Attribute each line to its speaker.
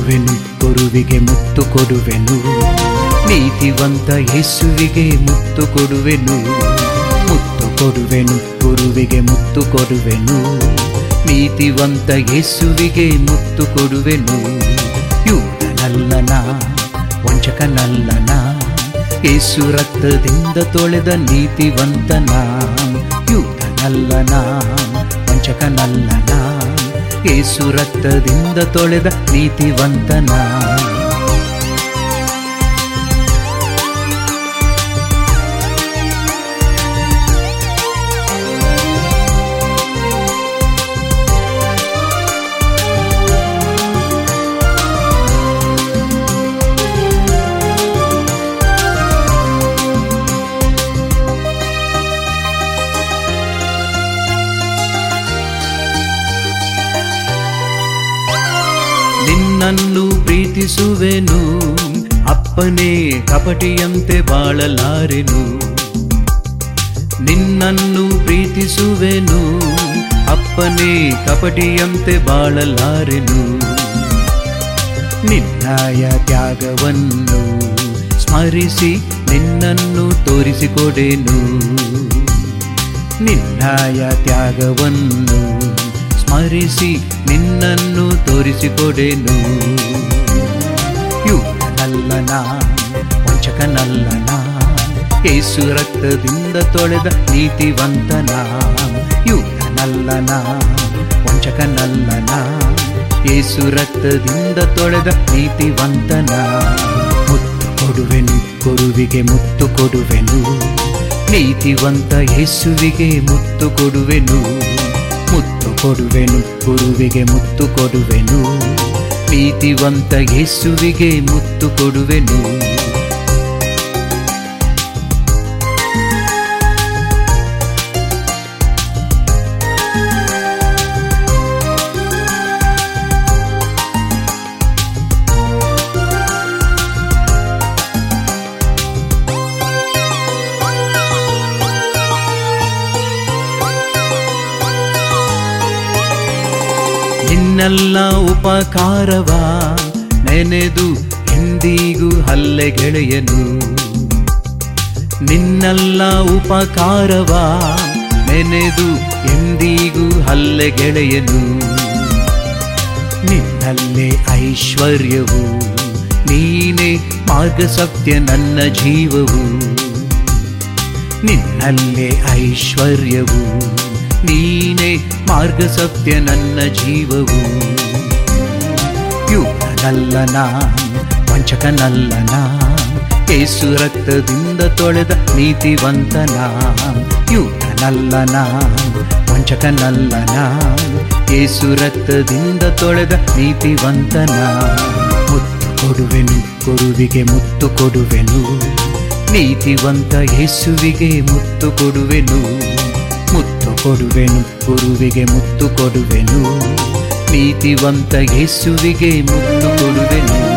Speaker 1: ಕೊಡುವೆನು ಗುರುವಿಗೆ ಮುತ್ತು ಕೊಡುವೆನು ನೀತಿವಂತ ಯೇಸುವಿಗೆ ಮುತ್ತು ಕೊಡುವೆನು ಮುತ್ತು ಕೊಡುವೆನು ಗುರುವಿಗೆ ಮುತ್ತು ಕೊಡುವೆನು ನೀತಿವಂತ ಯೇಸುವಿಗೆ ಮುತ್ತು ಕೊಡುವೆನು ಯೂದನಲ್ಲನ ವಂಚಕನಲ್ಲನ ಯೇಸು ರಕ್ತದಿಂದ ತೊಳೆದ ನೀತಿವಂತನ ಯೂದನಲ್ಲನ ವಂಚಕನಲ್ಲನ ಯೇಸು ರಕ್ತದಿಂದ ತೊಳೆದ ನೀತಿವಂತನ ನಿನ್ನನ್ನು ಪ್ರೀತಿಸುವೆನು ಅಪ್ಪನೇ ಕಪಟಿಯಂತೆ ಬಾಳಲಾರೆನು ನಿನ್ನನ್ನು ಪ್ರೀತಿಸುವೆನು ಅಪ್ಪನೇ ಕಪಟಿಯಂತೆ ಬಾಳಲಾರೆನು ನಿನ್ನಯ ತ್ಯಾಗವನ್ನು ಸ್ಮರಿಸಿ ನಿನ್ನನ್ನು ತೋರಿಸಿಕೊಡೆನು ನಿನ್ನಯ ತ್ಯಾಗವನ್ನು ಸ್ಮರಿಸಿ ನಿನ್ನನ್ನು ತೋರಿಸಿಕೊಡೆನು ಯುವನಲ್ಲನ ವಂಚಕನಲ್ಲನ ಯೇಸು ರಕ್ತದಿಂದ ತೊಳೆದ ನೀತಿವಂತನ ಯುವನಲ್ಲನ ವಂಚಕನಲ್ಲನ ಯೇಸು ರಕ್ತದಿಂದ ತೊಳೆದ ನೀತಿವಂತನ ಮುತ್ತು ಕೊಡುವೆನು ಗುರುವಿಗೆ ಮುತ್ತು ಕೊಡುವೆನು ನೀತಿವಂತ ಯೇಸುವಿಗೆ ಮುತ್ತು ಕೊಡುವೆನು ಮುತ್ತು ಕೊಡುವೆನು ಗುರುವಿಗೆ ಮುತ್ತು ಕೊಡುವೆನು ನೀತಿವಂತ ಯೇಸುವಿಗೆ ಮುತ್ತು ಕೊಡುವೆನು ನಿನ್ನೆಲ್ಲ ಉಪಕಾರವ ನೆನೆದು ಎಂದಿಗೂ ಹಲ್ಲೆ ಗೆಳೆಯನು ನಿನ್ನೆಲ್ಲ ಉಪಕಾರವ ನೆನೆದು ಎಂದಿಗೂ ಹಲ್ಲೆ ಗೆಳೆಯನು ನಿನ್ನಲ್ಲೇ ಐಶ್ವರ್ಯವು ನೀನೇ ಮಾರ್ಗ ಸತ್ಯ ನನ್ನ ಜೀವವು ನಿನ್ನಲ್ಲೇ ಐಶ್ವರ್ಯವು ನೀನೇ ಮಾರ್ಗ ಸತ್ಯ ನನ್ನ ಜೀವವು ಯುವನಲ್ಲನ ವಂಚಕನಲ್ಲನ ಯೇಸು ರಕ್ತದಿಂದ ತೊಳೆದ ನೀತಿವಂತನ ಯುವನಲ್ಲನ ವಂಚಕನಲ್ಲನ ಯೇಸು ರಕ್ತದಿಂದ ತೊಳೆದ ನೀತಿವಂತನ ಮುತ್ತು ಕೊಡುವೆನು ಗುರುವಿಗೆ ಮುತ್ತು ಕೊಡುವೆನು ನೀತಿವಂತ ಯೇಸುವಿಗೆ ಮುತ್ತು ಕೊಡುವೆನು ಮುತ್ತು ಕೊಡುವೆನು ಗುರುವಿಗೆ ಮುತ್ತು ಕೊಡುವೆನು ನೀತಿವಂತ ಯೇಸುವಿಗೆ ಮುತ್ತು ಕೊಡುವೆನು